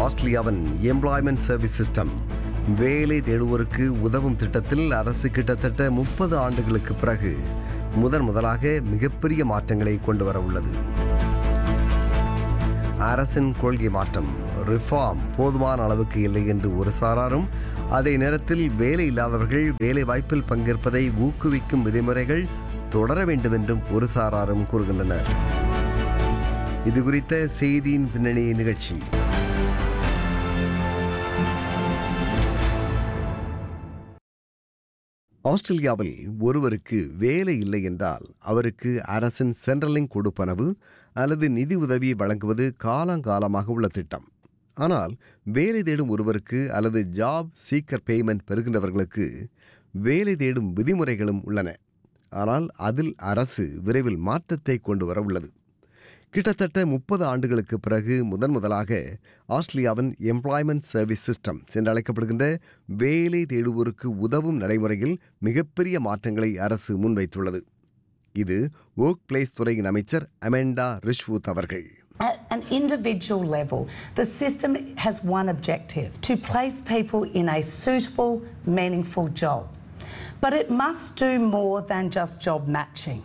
ஆஸ்திரேலியாவின் employment service system வேலை தேடுவோருக்கு உதவும் திட்டத்தில் அரசு கிட்டத்தட்ட முப்பது ஆண்டுகளுக்கு பிறகு முதன் முதலாக மிகப்பெரிய மாற்றங்களை கொண்டு வர உள்ளது அரசின் கொள்கை மாற்றம் ரிஃபார்ம் போதுமான அளவுக்கு இல்லை என்று ஒரு சாராரும் அதே நேரத்தில் வேலை இல்லாதவர்கள் வேலை வாய்ப்பில் பங்கேற்பதை ஊக்குவிக்கும் விதிமுறைகள் தொடர வேண்டும் என்றும் ஒரு சாராரும் கூறுகின்றனர் இது குறித்த செய்தியின் பின்னணி நிகழ்ச்சி ஆஸ்திரேலியாவில் ஒருவருக்கு வேலை இல்லை என்றால் அவருக்கு அரசின் சென்ட்ரலிங் கொடுப்பனவு அல்லது நிதி உதவி வழங்குவது காலங்காலமாக உள்ள திட்டம் ஆனால் வேலை தேடும் ஒருவருக்கு அல்லது ஜாப் சீக்கர் பேமெண்ட் பெறுகின்றவர்களுக்கு வேலை தேடும் விதிமுறைகளும் உள்ளன ஆனால் அதில் அரசு விரைவில் மாற்றத்தை கொண்டு வர உள்ளது கிட்டத்தட்ட முப்பது ஆண்டுகளுக்கு பிறகு முதன் முதலாக ஆஸ்திரேலியாவின் எம்ப்ளாய்மெண்ட் சர்வீஸ் சிஸ்டம் என்று அழைக்கப்படுகின்ற வேலை தேடுவோருக்கு உதவும் நடைமுறையில் மிகப்பெரிய மாற்றங்களை அரசு முன்வைத்துள்ளது இது ஒர்க் பிளேஸ் துறையின் அமைச்சர் அமெண்டா ரிஷ்வூத் அவர்கள் At an individual level, the system has one objective to place people in a suitable, meaningful job. But it must do more than just job matching.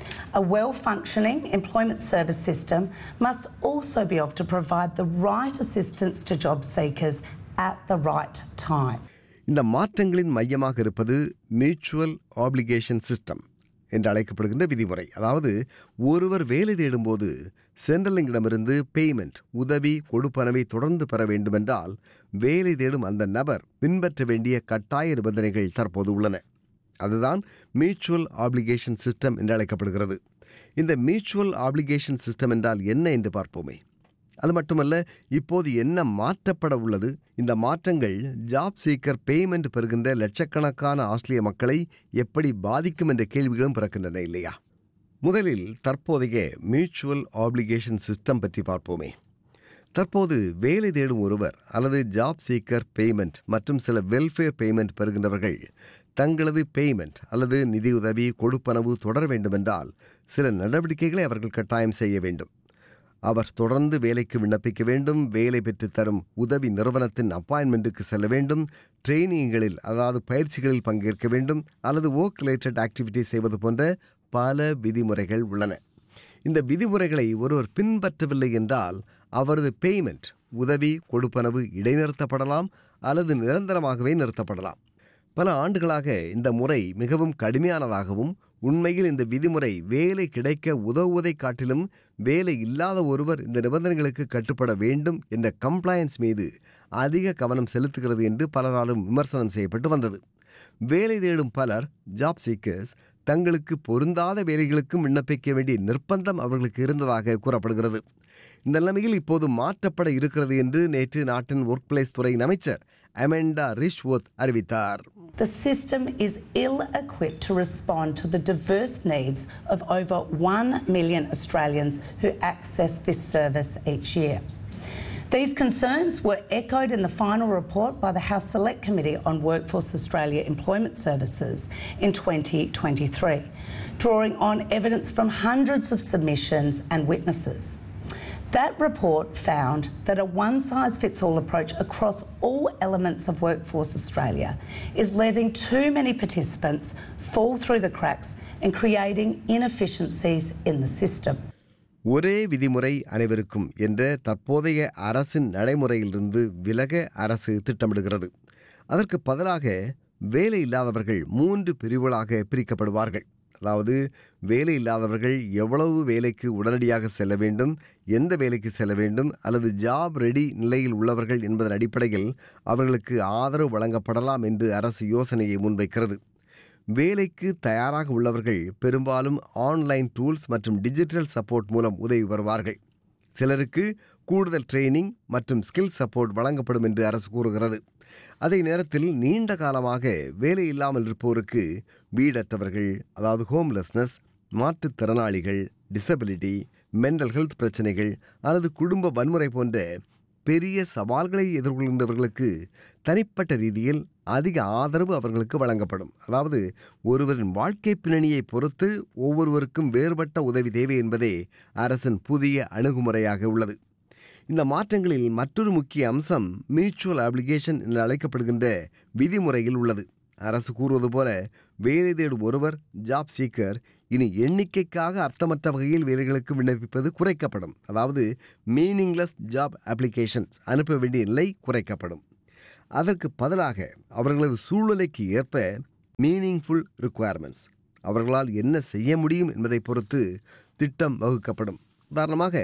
A well functioning employment service system must also be able to provide the right assistance to job seekers at the right time. இந்த மாற்றங்களின் மையமாக இருப்பது mutual application system என்று அழைக்கப்படுகின்ற விதிமுறை அதாவது ஒருவர் வேலை தேடும்போது சென்ட்ரலிங்கிடமிருந்து பேமெண்ட் உதவி கொடுப்பனவை தொடர்ந்து பெற வேண்டுமென்றால் வேலை தேடும் அந்த நபர் பின்பற்ற வேண்டிய கட்டாய நிபந்தனைகள் தற்போது உள்ளன அதுதான் மியூச்சுவல் ஆப்ளிகேஷன் சிஸ்டம் என்று அழைக்கப்படுகிறது இந்த மியூச்சுவல் ஆப்ளிகேஷன் சிஸ்டம் என்றால் என்ன என்று பார்ப்போமே அது மட்டுமல்ல இப்போது என்ன மாற்றப்பட உள்ளது இந்த மாற்றங்கள் ஜாப் சீக்கர் பேமெண்ட் பெறுகின்ற லட்சக்கணக்கான ஆஸ்திரேலிய மக்களை எப்படி பாதிக்கும் என்ற கேள்விகளும் பிறக்கின்றன இல்லையா முதலில் தற்போதைய மியூச்சுவல் ஆப்ளிகேஷன் சிஸ்டம் பற்றி பார்ப்போமே தற்போது வேலை தேடும் ஒருவர் அல்லது ஜாப் சீக்கர் பேமெண்ட் மற்றும் சில வெல்ஃபேர் பேமெண்ட் பெறுகின்றவர்கள் தங்களது பேமெண்ட் அல்லது நிதியுதவி கொடுப்பனவு தொடர வேண்டுமென்றால் சில நடவடிக்கைகளை அவர்கள் கட்டாயம் செய்ய வேண்டும் அவர் தொடர்ந்து வேலைக்கு விண்ணப்பிக்க வேண்டும் வேலை பெற்றுத் தரும் உதவி நிறுவனத்தின் அப்பாயின்மெண்ட்டுக்கு செல்ல வேண்டும் ட்ரெயினிங்களில் அதாவது பயிற்சிகளில் பங்கேற்க வேண்டும் அல்லது ஒர்க் ரிலேட்டட் ஆக்டிவிட்டி செய்வது போன்ற பல விதிமுறைகள் உள்ளன இந்த விதிமுறைகளை ஒருவர் பின்பற்றவில்லை என்றால் அவரது பேமெண்ட் உதவி கொடுப்பனவு இடைநிறுத்தப்படலாம் அல்லது நிரந்தரமாகவே நிறுத்தப்படலாம் பல ஆண்டுகளாக இந்த முறை மிகவும் கடுமையானதாகவும் உண்மையில் இந்த விதிமுறை வேலை கிடைக்க உதவுவதை காட்டிலும் வேலை இல்லாத ஒருவர் இந்த நிபந்தனைகளுக்கு கட்டுப்பட வேண்டும் என்ற கம்ப்ளையன்ஸ் மீது அதிக கவனம் செலுத்துகிறது என்று பலராலும் விமர்சனம் செய்யப்பட்டு வந்தது வேலை தேடும் பலர் ஜாப் சீக்கர்ஸ் தங்களுக்கு பொருந்தாத வேலைகளுக்கும் விண்ணப்பிக்க வேண்டிய நிர்பந்தம் அவர்களுக்கு இருந்ததாக கூறப்படுகிறது இந்த நிலைமையில் இப்போது மாற்றப்பட இருக்கிறது என்று நேற்று நாட்டின் ஒர்க் பிளேஸ் துறையின் அமைச்சர் அமெண்டா ரிஷ்வத் அறிவித்தார் The system is ill equipped to respond to the diverse needs of over 1 million Australians who access this service each year. These concerns were echoed in the final report by the House Select Committee on Workforce Australia Employment Services in 2023, drawing on evidence from hundreds of submissions and witnesses. That report found that a one size fits all approach across all elements of Workforce Australia is letting too many participants fall through the cracks and creating inefficiencies in the system. ஒரே விதிமுறை அனைவருக்கும் என்ற தற்போதைய அரசின் நடைமுறையிலிருந்து விலக அரசு திட்டமிடுகிறது அதற்கு பதிலாக வேலை இல்லாதவர்கள் மூன்று பிரிவுகளாக பிரிக்கப்படுவார்கள் அதாவது வேலை இல்லாதவர்கள் எவ்வளவு வேலைக்கு உடனடியாக செல்ல வேண்டும் எந்த வேலைக்கு செல்ல வேண்டும் அல்லது ஜாப் ரெடி நிலையில் உள்ளவர்கள் என்பதன் அடிப்படையில் அவர்களுக்கு ஆதரவு வழங்கப்படலாம் என்று அரசு யோசனையை முன்வைக்கிறது வேலைக்கு தயாராக உள்ளவர்கள் பெரும்பாலும் ஆன்லைன் டூல்ஸ் மற்றும் டிஜிட்டல் சப்போர்ட் மூலம் உதவி வருவார்கள் சிலருக்கு கூடுதல் ட்ரைனிங் மற்றும் ஸ்கில் சப்போர்ட் வழங்கப்படும் என்று அரசு கூறுகிறது அதே நேரத்தில் நீண்ட காலமாக வேலை இல்லாமல் இருப்போருக்கு வீடற்றவர்கள் அதாவது ஹோம்லெஸ்னஸ் மாற்றுத்திறனாளிகள் டிசபிலிட்டி மென்டல் ஹெல்த் பிரச்சனைகள் அல்லது குடும்ப வன்முறை போன்ற பெரிய சவால்களை எதிர்கொள்கின்றவர்களுக்கு தனிப்பட்ட ரீதியில் அதிக ஆதரவு அவர்களுக்கு வழங்கப்படும் அதாவது ஒருவரின் வாழ்க்கை பின்னணியை பொறுத்து ஒவ்வொருவருக்கும் வேறுபட்ட உதவி தேவை என்பதே அரசின் புதிய அணுகுமுறையாக உள்ளது இந்த மாற்றங்களில் மற்றொரு முக்கிய அம்சம் மியூச்சுவல் அப்ளிகேஷன் என்று அழைக்கப்படுகின்ற விதிமுறையில் உள்ளது அரசு கூறுவது போல வேலை தேடும் ஒருவர் ஜாப் சீக்கர் இனி எண்ணிக்கைக்காக அர்த்தமற்ற வகையில் வேலைகளுக்கு விண்ணப்பிப்பது குறைக்கப்படும் அதாவது மீனிங்லெஸ் ஜாப் அப்ளிகேஷன்ஸ் அனுப்ப வேண்டிய நிலை குறைக்கப்படும் அதற்கு பதிலாக அவர்களது சூழ்நிலைக்கு ஏற்ப மீனிங்ஃபுல் ரிக்குவயர்மெண்ட்ஸ் அவர்களால் என்ன செய்ய முடியும் என்பதை பொறுத்து திட்டம் வகுக்கப்படும் உதாரணமாக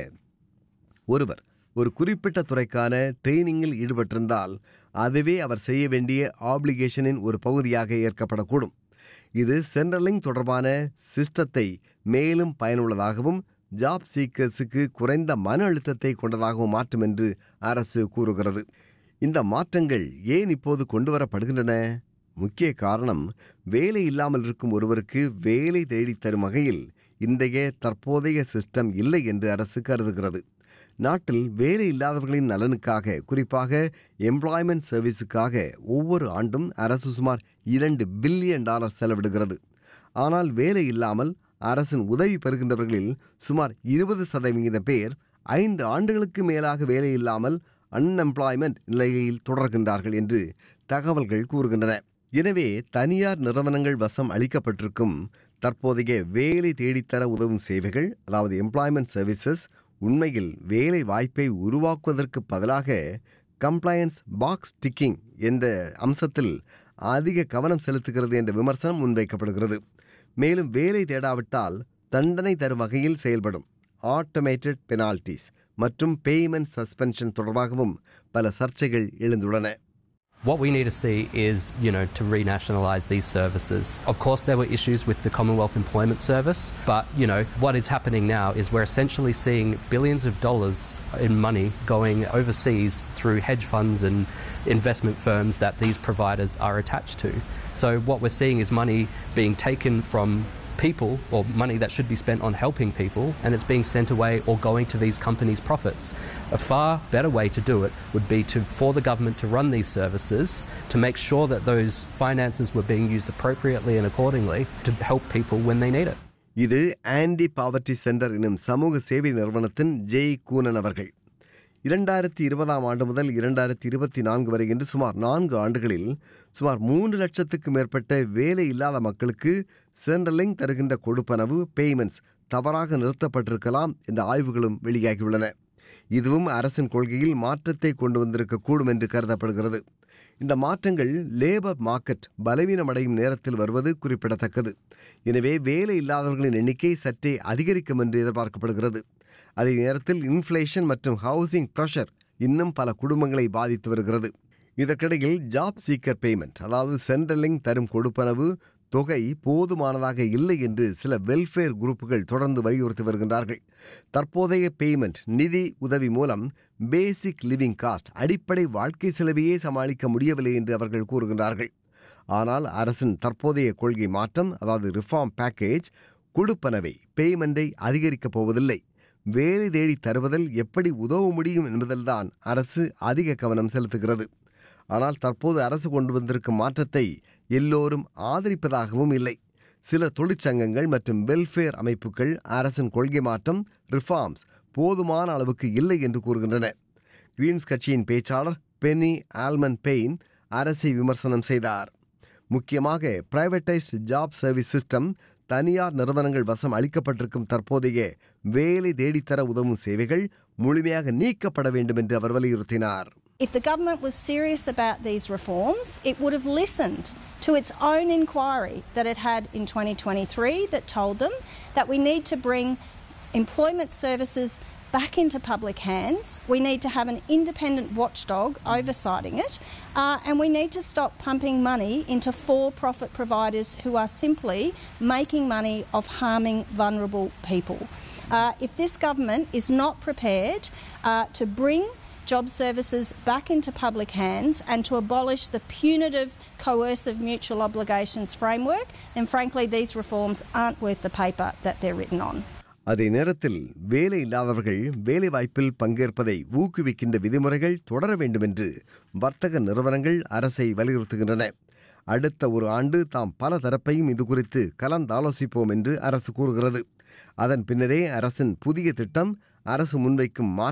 ஒருவர் ஒரு குறிப்பிட்ட துறைக்கான ட்ரெயினிங்கில் ஈடுபட்டிருந்தால் அதுவே அவர் செய்ய வேண்டிய ஆப்ளிகேஷனின் ஒரு பகுதியாக ஏற்கப்படக்கூடும் இது சென்ட்ரலிங் தொடர்பான சிஸ்டத்தை மேலும் பயனுள்ளதாகவும் ஜாப் சீக்கர்ஸுக்கு குறைந்த மன அழுத்தத்தை கொண்டதாகவும் மாற்றும் என்று அரசு கூறுகிறது இந்த மாற்றங்கள் ஏன் இப்போது கொண்டு வரப்படுகின்றன முக்கிய காரணம் வேலை இல்லாமல் இருக்கும் ஒருவருக்கு வேலை தேடித் தரும் வகையில் இன்றைய தற்போதைய சிஸ்டம் இல்லை என்று அரசு கருதுகிறது நாட்டில் வேலை இல்லாதவர்களின் நலனுக்காக குறிப்பாக எம்ப்ளாய்மெண்ட் சர்வீஸுக்காக ஒவ்வொரு ஆண்டும் அரசு சுமார் இரண்டு பில்லியன் டாலர் செலவிடுகிறது ஆனால் வேலை இல்லாமல் அரசின் உதவி பெறுகின்றவர்களில் சுமார் இருபது சதவிகித பேர் ஐந்து ஆண்டுகளுக்கு மேலாக வேலை இல்லாமல் அன்எம்ப்ளாய்மெண்ட் நிலையில் தொடர்கின்றார்கள் என்று தகவல்கள் கூறுகின்றன எனவே தனியார் நிறுவனங்கள் வசம் அளிக்கப்பட்டிருக்கும் தற்போதைய வேலை தேடித்தர உதவும் சேவைகள் அதாவது எம்ப்ளாய்மெண்ட் சர்வீசஸ் உண்மையில் வேலை வாய்ப்பை உருவாக்குவதற்கு பதிலாக கம்ப்ளையன்ஸ் பாக்ஸ் டிக்கிங் என்ற அம்சத்தில் அதிக கவனம் செலுத்துகிறது என்ற விமர்சனம் முன்வைக்கப்படுகிறது மேலும் வேலை தேடாவிட்டால் தண்டனை தரும் வகையில் செயல்படும் ஆட்டோமேட்டட் பெனால்டிஸ் மற்றும் பேமெண்ட் சஸ்பென்ஷன் தொடர்பாகவும் பல சர்ச்சைகள் எழுந்துள்ளன What we need to see is, you know, to renationalise these services. Of course, there were issues with the Commonwealth Employment Service, but, you know, what is happening now is we're essentially seeing billions of dollars in money going overseas through hedge funds and investment firms that these providers are attached to. So, what we're seeing is money being taken from people or money that should be spent on helping people and it's being sent away or going to these companies' profits. A far better way to do it would be to for the government to run these services to make sure that those finances were being used appropriately and accordingly to help people when they need it. இது anti poverty centre எனும் சமூக சேவை நிறுவனத்தின் ஜெய் கூனன் அவர்கள் இரண்டாயிரத்தி இருபதாம் ஆண்டு முதல் இரண்டாயிரத்தி இருபத்தி நான்கு வரை என்று சுமார் நான்கு ஆண்டுகளில் சுமார் மூன்று லட்சத்துக்கு மேற்பட்ட வேலை இல்லாத மக்களுக்கு சென்ட்ரலிங் தருகின்ற கொடுப்பனவு பேமெண்ட்ஸ் தவறாக நிறுத்தப்பட்டிருக்கலாம் என்ற ஆய்வுகளும் வெளியாகியுள்ளன இதுவும் அரசின் கொள்கையில் மாற்றத்தை கொண்டு வந்திருக்கக்கூடும் என்று கருதப்படுகிறது இந்த மாற்றங்கள் லேபர் மார்க்கெட் பலவீனமடையும் நேரத்தில் வருவது குறிப்பிடத்தக்கது எனவே வேலை இல்லாதவர்களின் எண்ணிக்கை சற்றே அதிகரிக்கும் என்று எதிர்பார்க்கப்படுகிறது அதே நேரத்தில் இன்ஃப்ளேஷன் மற்றும் ஹவுசிங் ப்ரெஷர் இன்னும் பல குடும்பங்களை பாதித்து வருகிறது இதற்கிடையில் ஜாப் சீக்கர் பேமெண்ட் அதாவது சென்ட்ரலிங் தரும் கொடுப்பனவு தொகை போதுமானதாக இல்லை என்று சில வெல்ஃபேர் குரூப்புகள் தொடர்ந்து வலியுறுத்தி வருகின்றார்கள் தற்போதைய பேமெண்ட் நிதி உதவி மூலம் பேசிக் லிவிங் காஸ்ட் அடிப்படை வாழ்க்கை செலவையே சமாளிக்க முடியவில்லை என்று அவர்கள் கூறுகின்றார்கள் ஆனால் அரசின் தற்போதைய கொள்கை மாற்றம் அதாவது ரிஃபார்ம் பேக்கேஜ் கொடுப்பனவை பேமெண்டை அதிகரிக்கப் போவதில்லை வேலை தேடி தருவதில் எப்படி உதவ முடியும் என்பதில்தான் அரசு அதிக கவனம் செலுத்துகிறது ஆனால் தற்போது அரசு கொண்டு வந்திருக்கும் மாற்றத்தை எல்லோரும் ஆதரிப்பதாகவும் இல்லை சில தொழிற்சங்கங்கள் மற்றும் வெல்ஃபேர் அமைப்புகள் அரசின் கொள்கை மாற்றம் ரிஃபார்ம்ஸ் போதுமான அளவுக்கு இல்லை என்று கூறுகின்றன கிரீன்ஸ் கட்சியின் பேச்சாளர் பென்னி ஆல்மன் பெயின் அரசை விமர்சனம் செய்தார் முக்கியமாக பிரைவேட்டைஸ்ட் ஜாப் சர்வீஸ் சிஸ்டம் தனியார் நிறுவனங்கள் வசம் அளிக்கப்பட்டிருக்கும் தற்போதைய வேலை தேடித்தர உதவும் சேவைகள் முழுமையாக நீக்கப்பட வேண்டும் என்று அவர் வலியுறுத்தினார் If the government was serious about these reforms, it would have listened to its own inquiry that it had in 2023 that told them that we need to bring employment services back into public hands. We need to have an independent watchdog oversighting it, uh, and we need to stop pumping money into for profit providers who are simply making money off harming vulnerable people. Uh, if this government is not prepared uh, to bring job services back into public hands and to abolish the punitive, coercive mutual obligations framework, then frankly, these reforms aren't worth the paper that they're written on. அதே நேரத்தில் வேலை இல்லாதவர்கள் வேலை வாய்ப்பில் பங்கேற்பதை ஊக்குவிக்கின்ற விதிமுறைகள் தொடர வேண்டும் என்று வர்த்தக நிறுவனங்கள் அரசை வலியுறுத்துகின்றன அடுத்த ஒரு ஆண்டு தாம் பல தரப்பையும் இது குறித்து கலந்தாலோசிப்போம் என்று அரசு கூறுகிறது அதன் பின்னரே அரசின் புதிய திட்டம் அரசு முன்வைக்கும் மாற்றம்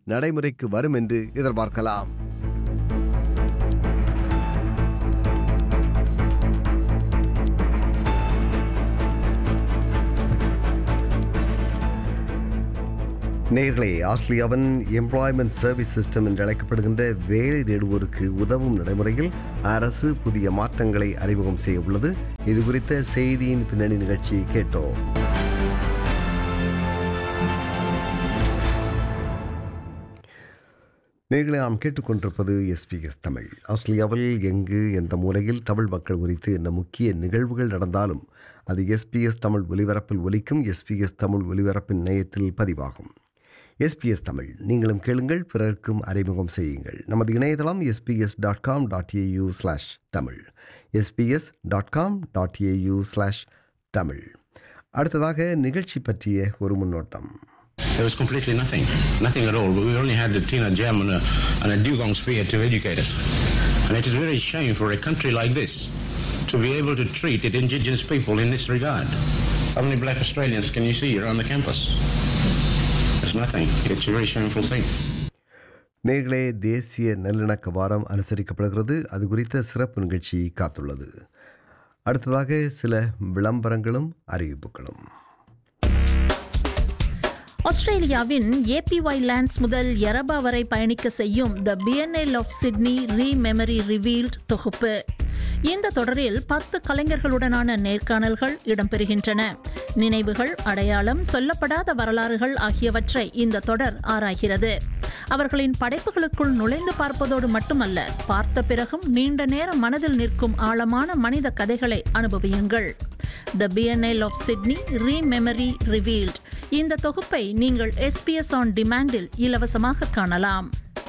நடைமுறைக்கு வரும் என்று எதிர்பார்க்கலாம் நேர்களே ஆஸ்திரேலியாவின் எம்ப்ளாய்மெண்ட் சர்வீஸ் சிஸ்டம் என்று அழைக்கப்படுகின்ற வேலை தேடுவோருக்கு உதவும் நடைமுறையில் அரசு புதிய மாற்றங்களை அறிமுகம் செய்ய உள்ளது இது குறித்த செய்தியின் பின்னணி நிகழ்ச்சியை கேட்டோம் நேர்களை நாம் கேட்டுக்கொண்டிருப்பது எஸ்பிஎஸ் தமிழ் ஆஸ்திரேலியாவில் எங்கு எந்த மூலையில் தமிழ் மக்கள் குறித்து என்ன முக்கிய நிகழ்வுகள் நடந்தாலும் அது எஸ்பிஎஸ் தமிழ் ஒலிபரப்பில் ஒலிக்கும் எஸ்பிஎஸ் தமிழ் ஒலிபரப்பின் நேயத்தில் பதிவாகும் எஸ்பிஎஸ் தமிழ் நீங்களும் கேளுங்கள் பிறருக்கும் அறிமுகம் செய்யுங்கள் நமது இணையதளம் SBS dot com dot AU slash Tamil SBS dot com dot AU slash Tamil அடுத்ததாக நிகழ்ச்சி பற்றிய ஒரு முன்னோட்டம் There was completely nothing, nothing at all. We only had the Tina Jam and a, and a dugong spear to educate us. And it is very shame for a country like this to be able to treat its indigenous people in this regard. How many black Australians can you see around the campus? There's nothing. It's a very shameful thing. நேர்களே தேசிய நல்லிணக்க வாரம் அனுசரிக்கப்படுகிறது அது குறித்த சிறப்பு நிகழ்ச்சி காத்துள்ளது அடுத்ததாக சில விளம்பரங்களும் அறிவிப்புகளும் ஆஸ்திரேலியாவின் ஏபிஒய் லேண்ட்ஸ் முதல் எரபா வரை பயணிக்க செய்யும் the PNL of Sydney rememory revealed தொகுப்பு இந்த தொடரில் பத்து கலைஞர்களுடனான நேர்காணல்கள் இடம்பெறுகின்றன நினைவுகள் அடையாளம் சொல்லப்படாத வரலாறுகள் ஆகியவற்றை இந்த தொடர் ஆராய்கிறது அவர்களின் படைப்புகளுக்குள் நுழைந்து பார்ப்பதோடு மட்டுமல்ல பார்த்த பிறகும் நீண்ட நேரம் மனதில் நிற்கும் ஆழமான மனித கதைகளை அனுபவியுங்கள் the PNL of Sydney rememory revealed இந்த தொகுப்பை நீங்கள் எஸ்பிஎஸ் ஆன் டிமாண்டில் இலவசமாக காணலாம்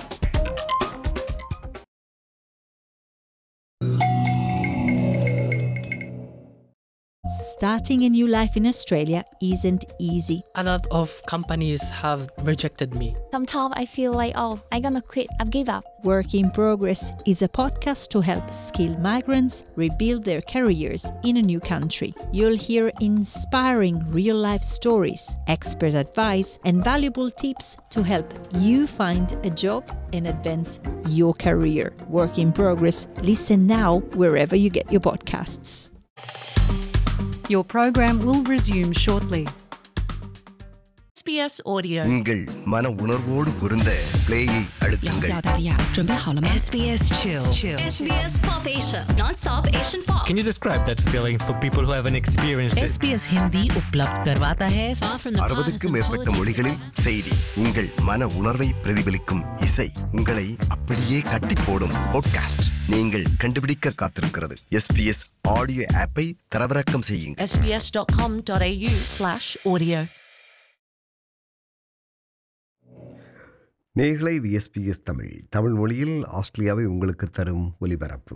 Starting a new life in Australia isn't easy. A lot of companies have rejected me. Sometimes I feel like, oh, I'm gonna quit, I've give up. Work in Progress is a podcast to help skilled migrants rebuild their careers in a new country. You'll hear inspiring real life stories, expert advice, and valuable tips to help you find a job and advance your career. Work in Progress. Listen now wherever you get your podcasts. Your program will resume shortly. SBS Audio. உங்கள் மன உணர்வோடு பொருந்த பிளேயை அழுத்துங்கள் SBS Chill. SBS Pop Asia, non-stop Asian pop. Can you describe that feeling for people who haven't experienced it? SBS Hindi उपलब्ध करवाता है Far from the அறுபதுக்கும் மேற்பட்ட மொழிகளில் செய்தி உங்கள் மன உணர்வை பிரதிபலிக்கும் இசை உங்களை அப்படியே கட்டி போடும் பாட்காஸ்ட் நீங்கள் கண்டுபிடிக்க காத்திருக்கிறது எஸ்பிஎஸ் ஆடியோ ஆப்பை தரவிறக்கம் செய்யுங்கள் sbs.com.au slash audio. நேர்களை இது எஸ்பிஎஸ் தமிழ் தமிழ் மொழியில் ஆஸ்திரேலியாவை உங்களுக்கு தரும் ஒலிபரப்பு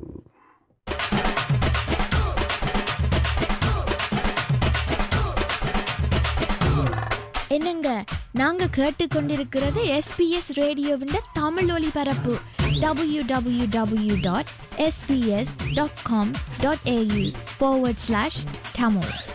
என்னங்க நாங்க கேட்டுக்கொண்டிருக்கிறது எஸ்பிஎஸ் ரேடியோவின் தமிழ் ஒலிபரப்பு W W W dot SBS dot com dot AU forward slash Tamil